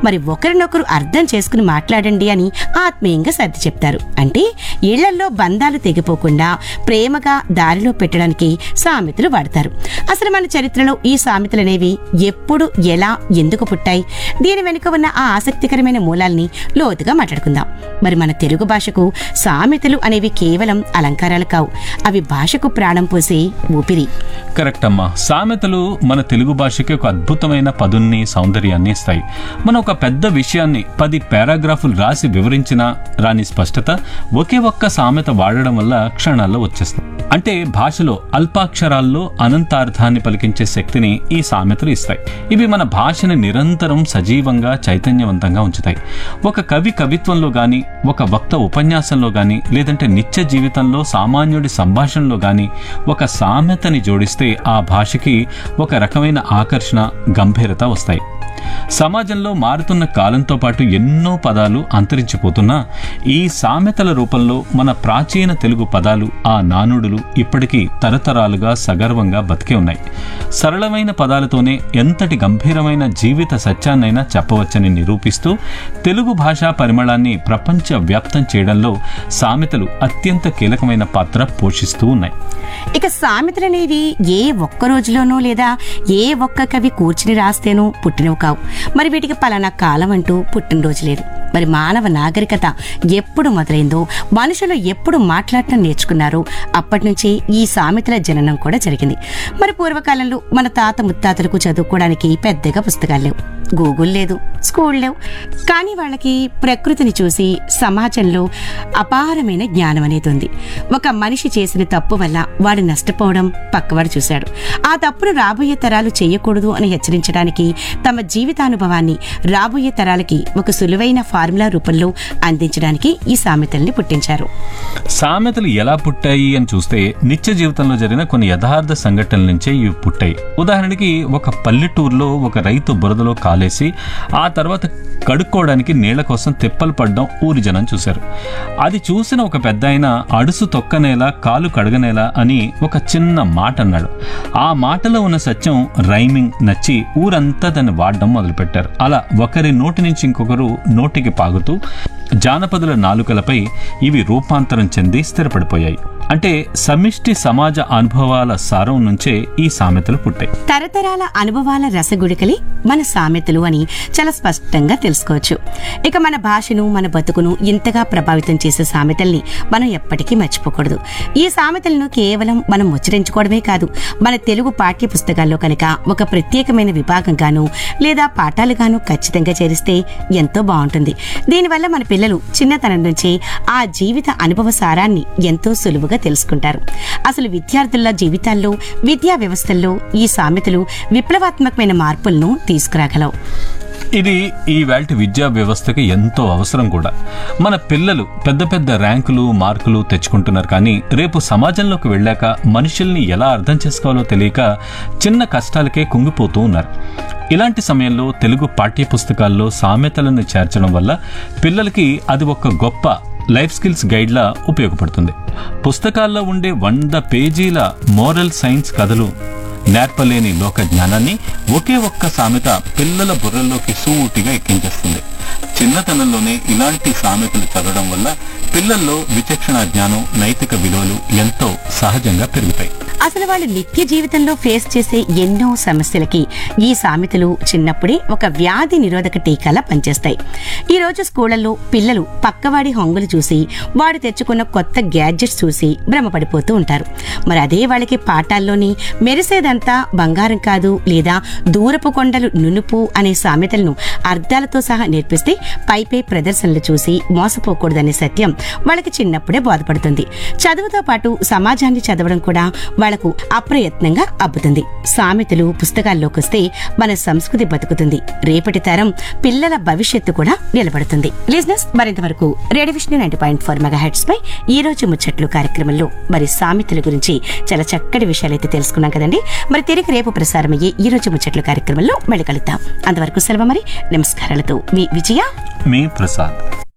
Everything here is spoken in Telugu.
మరి ఒకరినొకరు అర్థం చేసుకుని మాట్లాడండి అని ఆత్మీయంగా సర్ది చెప్తారు అంటే ఇళ్లలో బంధాలు తెగిపోకుండా ప్రేమగా దారిలో పెట్టడానికి సామెతలు వాడతారు అసలు మన చరిత్రలో ఈ సామెతలు అనేవి ఎప్పుడు ఎలా ఎందుకు పుట్టాయి దీని వెనుక ఉన్న ఆ ఆసక్తికరమైన మూలాల్ని లోతుగా మాట్లాడుకుందాం మరి మన తెలుగు భాషకు సామెతలు అనేవి కేవలం అలంకారాలు కావు అవి భాషకు ప్రాణం పోసే ఊపిరి కరెక్ట్ అమ్మా సామెతలు మన తెలుగు భాషకి ఒక అద్భుతమైన పదున్ని సౌందర్యాన్ని ఇస్తాయి మనం ఒక పెద్ద విషయాన్ని పది పారాగ్రాఫులు రాసి వివరించిన రాని స్పష్టత ఒకే ఒక్క సామెత వాడడం వల్ల క్షణాల్లో వచ్చేస్తుంది అంటే భాషలో అల్పాక్షరాల్లో అనంతార్థాన్ని పలికించే శక్తిని ఈ సామెతలు ఇస్తాయి ఇవి మన భాషని నిరంతరం సజీవంగా చైతన్యవంతంగా ఉంచుతాయి ఒక కవి కవిత్వంలో గాని ఒక వక్త ఉపన్యాసంలో గాని లేదంటే నిత్య జీవితంలో సామాన్యుడి సంభాషణలో గాని ఒక సామెతని జోడిస్తే ఆ భాషకి ఒక రకమైన ఆకర్షణ గంభీరత వస్తాయి సమాజంలో మారుతున్న కాలంతో పాటు ఎన్నో పదాలు అంతరించిపోతున్నా ఈ సామెతల రూపంలో మన ప్రాచీన తెలుగు పదాలు ఆ నానుడులు ఇప్పటికీ తరతరాలుగా సగర్వంగా బతికే ఉన్నాయి సరళమైన పదాలతోనే ఎంతటి గంభీరమైన జీవిత సత్యాన్నైనా చెప్పవచ్చని నిరూపిస్తూ తెలుగు భాషా పరిమళాన్ని ప్రపంచ వ్యాప్తం చేయడంలో సామెతలు అత్యంత కీలకమైన పాత్ర పోషిస్తూ ఉన్నాయి ఇక సామెతలు అనేవి ఏ ఒక్క రోజులోనో లేదా ఏ ఒక్క కవి కూర్చుని రాస్తేనో పుట్టినవి కావు మరి వీటికి పలానా కాలం అంటూ పుట్టినరోజు లేదు మరి మానవ నాగరికత ఎప్పుడు మొదలైందో మనుషులు ఎప్పుడు మాట్లాడటం నేర్చుకున్నారో అప్పటి నుంచి ఈ సామెతల జననం కూడా జరిగింది మరి పూర్వకాలంలో మన తాత ముత్తాతలకు చదువుకోవడానికి పెద్దగా పుస్తకాలు లేవు గూగుల్ లేదు స్కూల్ లేవు కానీ వాళ్ళకి ప్రకృతిని చూసి సమాజంలో అపారమైన జ్ఞానం అనేది ఉంది ఒక మనిషి చేసిన తప్పు వల్ల వాడు నష్టపోవడం పక్కవాడు చూశాడు ఆ తప్పును రాబోయే తరాలు చేయకూడదు అని హెచ్చరించడానికి తమ జీవితానుభవాన్ని రాబోయే తరాలకి ఒక సులువైన ఫార్ములా రూపంలో అందించడానికి ఈ సామెతల్ని పుట్టించారు సామెతలు ఎలా పుట్టాయి అని చూస్తే నిత్య జీవితంలో జరిగిన కొన్ని యథార్థ సంఘటనల నుంచే ఇవి పుట్టాయి ఉదాహరణకి ఒక పల్లెటూరులో ఒక రైతు బురదలో కాలేసి ఆ తర్వాత కడుక్కోవడానికి నీళ్ల కోసం తిప్పలు పడ్డం ఊరి జనం చూశారు అది చూసిన ఒక పెద్ద ఆయన అడుసు తొక్కనేలా కాలు కడగనేలా అని ఒక చిన్న మాట అన్నాడు ఆ మాటలో ఉన్న సత్యం రైమింగ్ నచ్చి ఊరంతా దాన్ని వాడడం మొదలుపెట్టారు అలా ఒకరి నోటి నుంచి ఇంకొకరు నోటికి పాగుతూ జానపదుల నాలుకలపై ఇవి రూపాంతరం చెంది స్థిరపడిపోయాయి అంటే సమిష్టి సమాజ అనుభవాల సారం నుంచే ఈ సామెతలు పుట్టాయి తరతరాల అనుభవాల రసగుడికలి మన సామెతలు అని చాలా స్పష్టంగా తెలుసుకోవచ్చు ఇక మన భాషను మన బతుకును ఇంతగా ప్రభావితం చేసే సామెతల్ని మనం ఎప్పటికీ మర్చిపోకూడదు ఈ సామెతలను కేవలం మనం ఉచ్చరించుకోవడమే కాదు మన తెలుగు పాఠ్య పుస్తకాల్లో కనుక ఒక ప్రత్యేకమైన విభాగంగాను లేదా పాఠాలుగాను ఖచ్చితంగా చేరిస్తే ఎంతో బాగుంటుంది దీనివల్ల మన పిల్లలు చిన్నతనం నుంచి ఆ జీవిత అనుభవ సారాన్ని ఎంతో సులువుగా తెలుసుకుంటారు అసలు విద్యార్థుల జీవితాల్లో విద్యా వ్యవస్థల్లో ఈ సామెతలు విప్లవాత్మకమైన మార్పులను తీసుకురాగలవు ఇది ఈ వేల్టి విద్యా వ్యవస్థకి ఎంతో అవసరం కూడా మన పిల్లలు పెద్ద పెద్ద ర్యాంకులు మార్కులు తెచ్చుకుంటున్నారు కానీ రేపు సమాజంలోకి వెళ్ళాక మనుషుల్ని ఎలా అర్థం చేసుకోవాలో తెలియక చిన్న కష్టాలకే కుంగిపోతూ ఉన్నారు ఇలాంటి సమయంలో తెలుగు పాఠ్య పుస్తకాల్లో సామెతలను చేర్చడం వల్ల పిల్లలకి అది ఒక గొప్ప లైఫ్ స్కిల్స్ గైడ్లా ఉపయోగపడుతుంది పుస్తకాల్లో ఉండే వంద పేజీల మోరల్ సైన్స్ కథలు నేర్పలేని లోక జ్ఞానాన్ని ఒకే ఒక్క సామెత పిల్లల బుర్రల్లోకి సూటిగా ఎక్కించేస్తుంది చిన్నతనంలోనే ఇలాంటి సామెతలు చదవడం వల్ల పిల్లల్లో విచక్షణ జ్ఞానం నైతిక విలువలు ఎంతో సహజంగా పెరుగుతాయి అసలు వాళ్ళు నిత్య జీవితంలో ఫేస్ చేసే ఎన్నో సమస్యలకి ఈ సామెతలు చిన్నప్పుడే ఒక వ్యాధి నిరోధక టీకాలా పనిచేస్తాయి ఈ రోజు స్కూళ్లలో పిల్లలు పక్కవాడి హొంగులు చూసి వాడు తెచ్చుకున్న కొత్త గ్యాడ్జెట్స్ చూసి భ్రమపడిపోతూ ఉంటారు మరి అదే వాళ్ళకి పాఠాల్లోని మెరిసేదంతా బంగారం కాదు లేదా దూరపు కొండలు నునుపు అనే సామెతలను అర్థాలతో సహా నేర్పిస్తే పైపై ప్రదర్శనలు చూసి మోసపోకూడదనే సత్యం వాళ్ళకి చిన్నప్పుడే బోధపడుతుంది చదువుతో పాటు సమాజాన్ని చదవడం కూడా వాళ్లకు అప్రయత్నంగా అబ్బుతుంది సామెతలు పుస్తకాల్లోకి వస్తే మన సంస్కృతి బతుకుతుంది రేపటి తరం పిల్లల భవిష్యత్తు కూడా నిలబడుతుంది లిజినెస్ మరింతవరకు రేడివిషన్ ninety point four megahertz పై ఈ రోజు ముచ్చట్లు కార్యక్రమంలో మరి సామెతల గురించి చాలా చక్కటి విషయాలైతే తెలుసుకున్నాం కదండి మరి తిరిగి రేపు ప్రసారమయ్యే ఈ రోజు ముచ్చట్లు కార్యక్రమంలో మళ్ళీ కలుద్దాం అంతవరకు సెలవు మరి నమస్కారాలతో మీ విజయ మీ ప్రసాద్